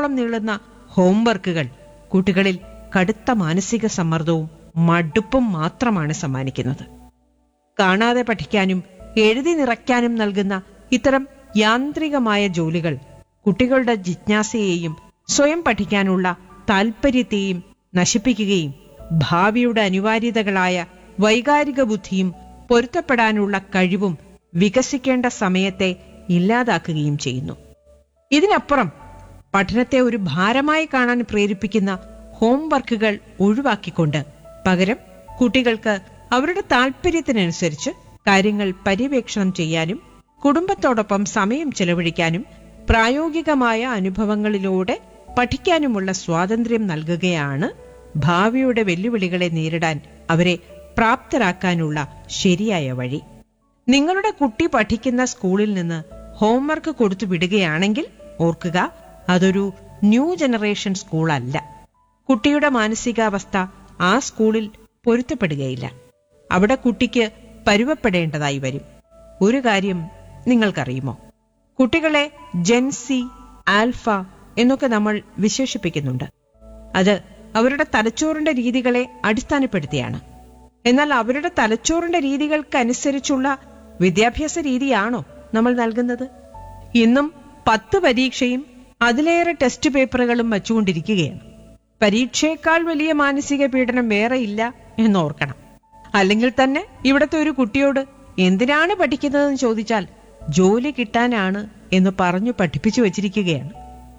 മണിക്കൂറുകളോളം നീളുന്ന ഹോംവർക്കുകൾ കുട്ടികളിൽ കടുത്ത മാനസിക സമ്മർദ്ദവും മടുപ്പും മാത്രമാണ് സമ്മാനിക്കുന്നത് കാണാതെ പഠിക്കാനും എഴുതി നിറയ്ക്കാനും നൽകുന്ന ഇത്തരം യാന്ത്രികമായ ജോലികൾ കുട്ടികളുടെ ജിജ്ഞാസയെയും സ്വയം പഠിക്കാനുള്ള താൽപര്യത്തെയും നശിപ്പിക്കുകയും ഭാവിയുടെ അനിവാര്യതകളായ വൈകാരിക ബുദ്ധിയും പൊരുത്തപ്പെടാനുള്ള കഴിവും വികസിക്കേണ്ട സമയത്തെ ഇല്ലാതാക്കുകയും ചെയ്യുന്നു ഇതിനപ്പുറം പഠനത്തെ ഒരു ഭാരമായി കാണാൻ പ്രേരിപ്പിക്കുന്ന ഹോംവർക്കുകൾ ഒഴിവാക്കിക്കൊണ്ട് പകരം കുട്ടികൾക്ക് അവരുടെ താൽപര്യത്തിനനുസരിച്ച് കാര്യങ്ങൾ പര്യവേക്ഷണം ചെയ്യാനും കുടുംബത്തോടൊപ്പം സമയം ചെലവഴിക്കാനും പ്രായോഗികമായ അനുഭവങ്ങളിലൂടെ പഠിക്കാനുമുള്ള സ്വാതന്ത്ര്യം നൽകുകയാണ് ഭാവിയുടെ വെല്ലുവിളികളെ നേരിടാൻ അവരെ പ്രാപ്തരാക്കാനുള്ള ശരിയായ വഴി നിങ്ങളുടെ കുട്ടി പഠിക്കുന്ന സ്കൂളിൽ നിന്ന് ഹോംവർക്ക് കൊടുത്തു വിടുകയാണെങ്കിൽ ഓർക്കുക അതൊരു ന്യൂ ജനറേഷൻ സ്കൂളല്ല കുട്ടിയുടെ മാനസികാവസ്ഥ ആ സ്കൂളിൽ പൊരുത്തപ്പെടുകയില്ല അവിടെ കുട്ടിക്ക് പരുവപ്പെടേണ്ടതായി വരും ഒരു കാര്യം നിങ്ങൾക്കറിയുമോ കുട്ടികളെ ജെൻസി ആൽഫ എന്നൊക്കെ നമ്മൾ വിശേഷിപ്പിക്കുന്നുണ്ട് അത് അവരുടെ തലച്ചോറിന്റെ രീതികളെ അടിസ്ഥാനപ്പെടുത്തിയാണ് എന്നാൽ അവരുടെ തലച്ചോറിന്റെ രീതികൾക്കനുസരിച്ചുള്ള വിദ്യാഭ്യാസ രീതിയാണോ നമ്മൾ നൽകുന്നത് ഇന്നും പത്ത് പരീക്ഷയും അതിലേറെ ടെസ്റ്റ് പേപ്പറുകളും വച്ചുകൊണ്ടിരിക്കുകയാണ് പരീക്ഷയേക്കാൾ വലിയ മാനസിക പീഡനം വേറെ ഇല്ല എന്നോർക്കണം അല്ലെങ്കിൽ തന്നെ ഇവിടുത്തെ ഒരു കുട്ടിയോട് എന്തിനാണ് പഠിക്കുന്നതെന്ന് ചോദിച്ചാൽ ജോലി കിട്ടാനാണ് എന്ന് പറഞ്ഞു പഠിപ്പിച്ചു വച്ചിരിക്കുകയാണ്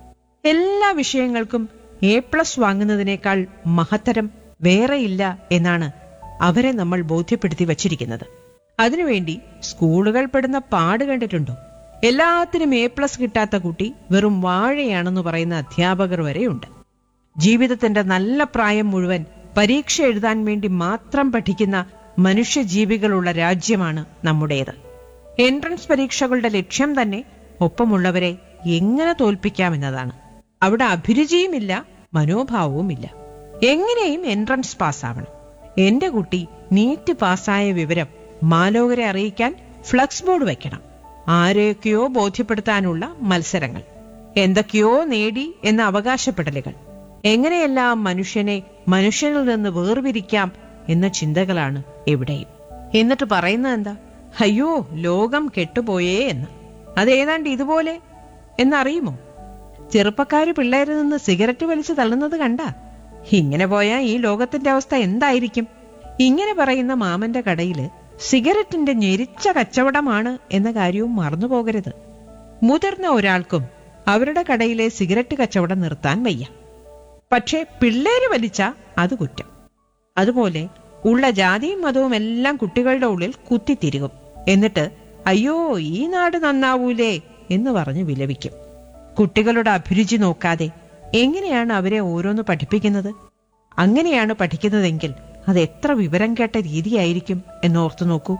എല്ലാ വിഷയങ്ങൾക്കും എ പ്ലസ് വാങ്ങുന്നതിനേക്കാൾ മഹത്തരം വേറെയില്ല എന്നാണ് അവരെ നമ്മൾ ബോധ്യപ്പെടുത്തി വച്ചിരിക്കുന്നത് അതിനുവേണ്ടി സ്കൂളുകൾ പെടുന്ന പാട് കണ്ടിട്ടുണ്ടോ എല്ലാത്തിനും എ പ്ലസ് കിട്ടാത്ത കുട്ടി വെറും വാഴയാണെന്ന് പറയുന്ന അധ്യാപകർ വരെയുണ്ട് ജീവിതത്തിന്റെ നല്ല പ്രായം മുഴുവൻ പരീക്ഷ എഴുതാൻ വേണ്ടി മാത്രം പഠിക്കുന്ന മനുഷ്യജീവികളുള്ള രാജ്യമാണ് നമ്മുടേത് എൻട്രൻസ് പരീക്ഷകളുടെ ലക്ഷ്യം തന്നെ ഒപ്പമുള്ളവരെ എങ്ങനെ തോൽപ്പിക്കാമെന്നതാണ് അവിടെ അഭിരുചിയുമില്ല മനോഭാവവുമില്ല എങ്ങനെയും എൻട്രൻസ് പാസ്സാവണം എന്റെ കുട്ടി നീറ്റ് പാസ്സായ വിവരം മാലോകരെ അറിയിക്കാൻ ഫ്ലക്സ് ബോർഡ് വെക്കണം ആരെയൊക്കെയോ ബോധ്യപ്പെടുത്താനുള്ള മത്സരങ്ങൾ എന്തൊക്കെയോ നേടി എന്ന അവകാശപ്പെടലുകൾ എങ്ങനെയെല്ലാം മനുഷ്യനെ മനുഷ്യനിൽ നിന്ന് വേർപിരിക്കാം എന്ന ചിന്തകളാണ് എവിടെയും എന്നിട്ട് പറയുന്നത് എന്താ അയ്യോ ലോകം കെട്ടുപോയേ എന്ന് അതേതാണ്ട് ഇതുപോലെ എന്നറിയുമോ ചെറുപ്പക്കാര് പിള്ളേരിൽ നിന്ന് സിഗരറ്റ് വലിച്ചു തള്ളുന്നത് കണ്ട ഇങ്ങനെ പോയാൽ ഈ ലോകത്തിന്റെ അവസ്ഥ എന്തായിരിക്കും ഇങ്ങനെ പറയുന്ന മാമന്റെ കടയില് സിഗരറ്റിന്റെ ഞെരിച്ച കച്ചവടമാണ് എന്ന കാര്യവും മറന്നുപോകരുത് മുതിർന്ന ഒരാൾക്കും അവരുടെ കടയിലെ സിഗരറ്റ് കച്ചവടം നിർത്താൻ വയ്യ പക്ഷേ പിള്ളേര് വലിച്ച അത് കുറ്റം അതുപോലെ ഉള്ള ജാതിയും മതവും എല്ലാം കുട്ടികളുടെ ഉള്ളിൽ കുത്തിത്തിരുകും എന്നിട്ട് അയ്യോ ഈ നാട് നന്നാവൂലേ എന്ന് പറഞ്ഞ് വിലപിക്കും കുട്ടികളുടെ അഭിരുചി നോക്കാതെ എങ്ങനെയാണ് അവരെ ഓരോന്ന് പഠിപ്പിക്കുന്നത് അങ്ങനെയാണ് പഠിക്കുന്നതെങ്കിൽ അത് എത്ര വിവരം കേട്ട രീതിയായിരിക്കും എന്നോർത്തു നോക്കൂ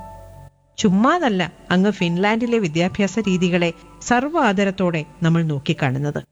ചുമ്മാതല്ല അങ്ങ് ഫിൻലാൻഡിലെ വിദ്യാഭ്യാസ രീതികളെ സർവ്വ ആദരത്തോടെ നമ്മൾ നോക്കിക്കാണുന്നത്